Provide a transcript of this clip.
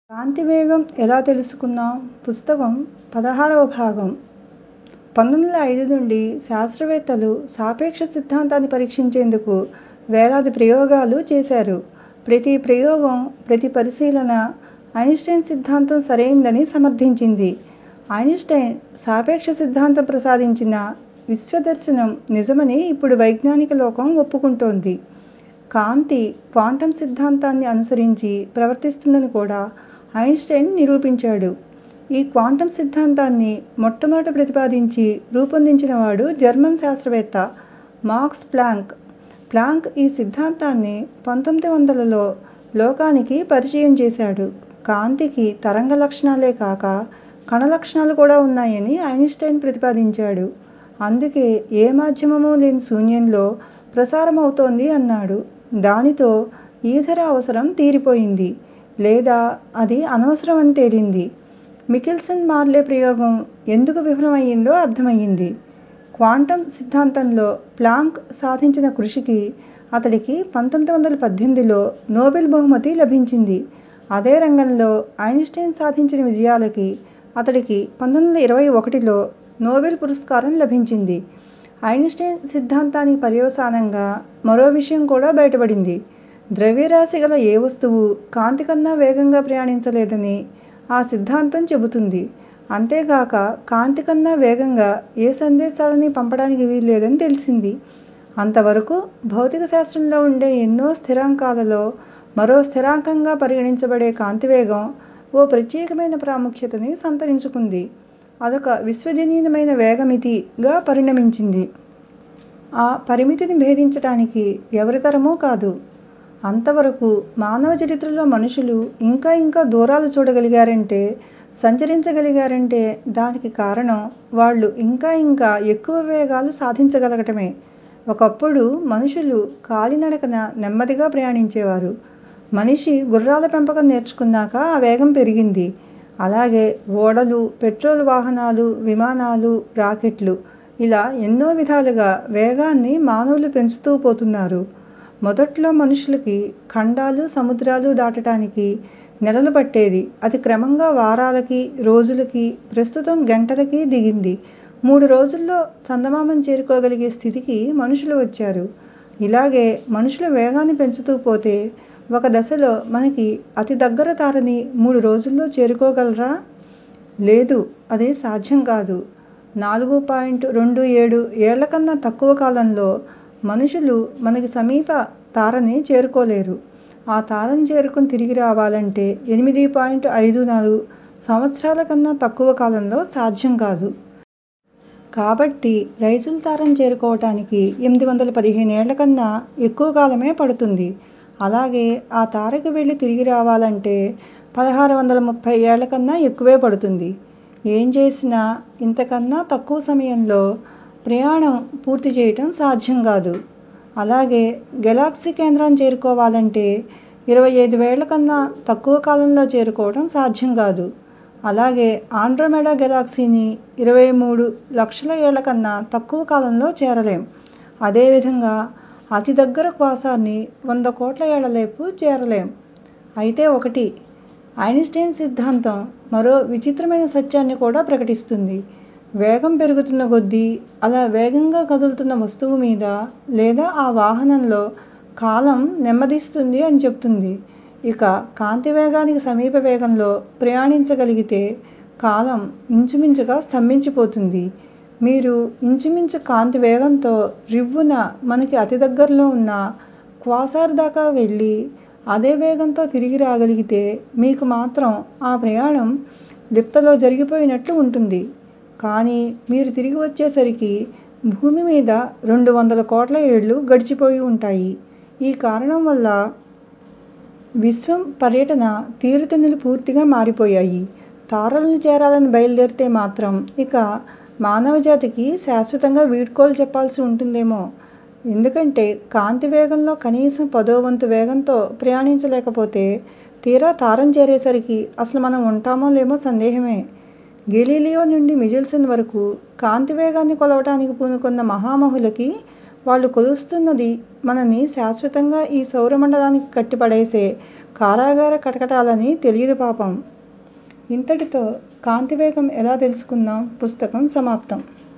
కాంతి వేగం ఎలా తెలుసుకున్నాం పుస్తకం పదహారవ భాగం పంతొమ్మిది వందల ఐదు నుండి శాస్త్రవేత్తలు సాపేక్ష సిద్ధాంతాన్ని పరీక్షించేందుకు వేలాది ప్రయోగాలు చేశారు ప్రతి ప్రయోగం ప్రతి పరిశీలన ఐన్స్టైన్ సిద్ధాంతం సరైందని సమర్థించింది ఐన్స్టైన్ సాపేక్ష సిద్ధాంతం ప్రసాదించిన విశ్వదర్శనం నిజమని ఇప్పుడు వైజ్ఞానిక లోకం ఒప్పుకుంటోంది కాంతి క్వాంటం సిద్ధాంతాన్ని అనుసరించి ప్రవర్తిస్తుందని కూడా ఐన్స్టైన్ నిరూపించాడు ఈ క్వాంటం సిద్ధాంతాన్ని మొట్టమొదట ప్రతిపాదించి రూపొందించినవాడు జర్మన్ శాస్త్రవేత్త మాక్స్ ప్లాంక్ ప్లాంక్ ఈ సిద్ధాంతాన్ని పంతొమ్మిది వందలలో లోకానికి పరిచయం చేశాడు కాంతికి తరంగ లక్షణాలే కాక కణ లక్షణాలు కూడా ఉన్నాయని ఐన్స్టైన్ ప్రతిపాదించాడు అందుకే ఏ మాధ్యమమూ లేని శూన్యంలో ప్రసారమవుతోంది అన్నాడు దానితో ఈథర్ అవసరం తీరిపోయింది లేదా అది అనవసరం అని తేలింది మికెల్సన్ మార్లే ప్రయోగం ఎందుకు విఫలమయ్యిందో అర్థమయ్యింది క్వాంటం సిద్ధాంతంలో ప్లాంక్ సాధించిన కృషికి అతడికి పంతొమ్మిది వందల పద్దెనిమిదిలో నోబెల్ బహుమతి లభించింది అదే రంగంలో ఐన్స్టైన్ సాధించిన విజయాలకి అతడికి పంతొమ్మిది వందల ఇరవై ఒకటిలో నోబెల్ పురస్కారం లభించింది ఐన్స్టైన్ సిద్ధాంతానికి పర్యవసానంగా మరో విషయం కూడా బయటపడింది ద్రవ్యరాశి గల ఏ వస్తువు కాంతి కన్నా వేగంగా ప్రయాణించలేదని ఆ సిద్ధాంతం చెబుతుంది అంతేగాక కాంతి కన్నా వేగంగా ఏ సందేశాలని పంపడానికి వీల్లేదని తెలిసింది అంతవరకు భౌతిక శాస్త్రంలో ఉండే ఎన్నో స్థిరాంకాలలో మరో స్థిరాంకంగా పరిగణించబడే కాంతి వేగం ఓ ప్రత్యేకమైన ప్రాముఖ్యతని సంతరించుకుంది అదొక విశ్వజనీనమైన వేగమితిగా పరిణమించింది ఆ పరిమితిని భేదించటానికి ఎవరితరమూ కాదు అంతవరకు మానవ చరిత్రలో మనుషులు ఇంకా ఇంకా దూరాలు చూడగలిగారంటే సంచరించగలిగారంటే దానికి కారణం వాళ్ళు ఇంకా ఇంకా ఎక్కువ వేగాలు సాధించగలగటమే ఒకప్పుడు మనుషులు కాలినడకన నెమ్మదిగా ప్రయాణించేవారు మనిషి గుర్రాల పెంపకం నేర్చుకున్నాక ఆ వేగం పెరిగింది అలాగే ఓడలు పెట్రోల్ వాహనాలు విమానాలు రాకెట్లు ఇలా ఎన్నో విధాలుగా వేగాన్ని మానవులు పెంచుతూ పోతున్నారు మొదట్లో మనుషులకి ఖండాలు సముద్రాలు దాటటానికి నెలలు పట్టేది అది క్రమంగా వారాలకి రోజులకి ప్రస్తుతం గంటలకి దిగింది మూడు రోజుల్లో చందమామను చేరుకోగలిగే స్థితికి మనుషులు వచ్చారు ఇలాగే మనుషుల వేగాన్ని పెంచుతూ పోతే ఒక దశలో మనకి అతి దగ్గర తారని మూడు రోజుల్లో చేరుకోగలరా లేదు అది సాధ్యం కాదు నాలుగు పాయింట్ రెండు ఏడు ఏళ్ల కన్నా తక్కువ కాలంలో మనుషులు మనకి సమీప తారని చేరుకోలేరు ఆ తారని చేరుకుని తిరిగి రావాలంటే ఎనిమిది పాయింట్ ఐదు నాలుగు సంవత్సరాల కన్నా తక్కువ కాలంలో సాధ్యం కాదు కాబట్టి రైజుల్ తారని చేరుకోవటానికి ఎనిమిది వందల పదిహేను ఏళ్ల కన్నా ఎక్కువ కాలమే పడుతుంది అలాగే ఆ తారకి వెళ్ళి తిరిగి రావాలంటే పదహారు వందల ముప్పై ఏళ్ల కన్నా ఎక్కువే పడుతుంది ఏం చేసినా ఇంతకన్నా తక్కువ సమయంలో ప్రయాణం పూర్తి చేయటం సాధ్యం కాదు అలాగే గెలాక్సీ కేంద్రాన్ని చేరుకోవాలంటే ఇరవై ఐదు వేళ్ల కన్నా తక్కువ కాలంలో చేరుకోవడం సాధ్యం కాదు అలాగే ఆండ్రోమెడా గెలాక్సీని ఇరవై మూడు లక్షల ఏళ్ల కన్నా తక్కువ కాలంలో చేరలేం అదేవిధంగా అతి దగ్గర క్వాసార్ని వంద కోట్ల ఏళ్లలోపు చేరలేం అయితే ఒకటి ఐన్స్టైన్ సిద్ధాంతం మరో విచిత్రమైన సత్యాన్ని కూడా ప్రకటిస్తుంది వేగం పెరుగుతున్న కొద్దీ అలా వేగంగా కదులుతున్న వస్తువు మీద లేదా ఆ వాహనంలో కాలం నెమ్మదిస్తుంది అని చెప్తుంది ఇక కాంతి వేగానికి సమీప వేగంలో ప్రయాణించగలిగితే కాలం ఇంచుమించుగా స్తంభించిపోతుంది మీరు ఇంచుమించు కాంతి వేగంతో రివ్వున మనకి అతి దగ్గరలో ఉన్న క్వాసార్ దాకా వెళ్ళి అదే వేగంతో తిరిగి రాగలిగితే మీకు మాత్రం ఆ ప్రయాణం లిప్తలో జరిగిపోయినట్లు ఉంటుంది కానీ మీరు తిరిగి వచ్చేసరికి భూమి మీద రెండు వందల కోట్ల ఏళ్లు గడిచిపోయి ఉంటాయి ఈ కారణం వల్ల విశ్వం పర్యటన తీరుతెన్నులు పూర్తిగా మారిపోయాయి తారలను చేరాలని బయలుదేరితే మాత్రం ఇక మానవజాతికి శాశ్వతంగా వీడ్కోలు చెప్పాల్సి ఉంటుందేమో ఎందుకంటే కాంతి వేగంలో కనీసం పదో వంతు వేగంతో ప్రయాణించలేకపోతే తీరా తారను చేరేసరికి అసలు మనం ఉంటామో లేమో సందేహమే గెలీలియో నుండి మిచెల్సన్ వరకు కాంతి వేగాన్ని కొలవటానికి పూనుకున్న మహామహులకి వాళ్ళు కొలుస్తున్నది మనని శాశ్వతంగా ఈ సౌరమండలానికి కట్టిపడేసే కారాగార కటకటాలని తెలియదు పాపం ఇంతటితో కాంతివేగం ఎలా తెలుసుకుందాం పుస్తకం సమాప్తం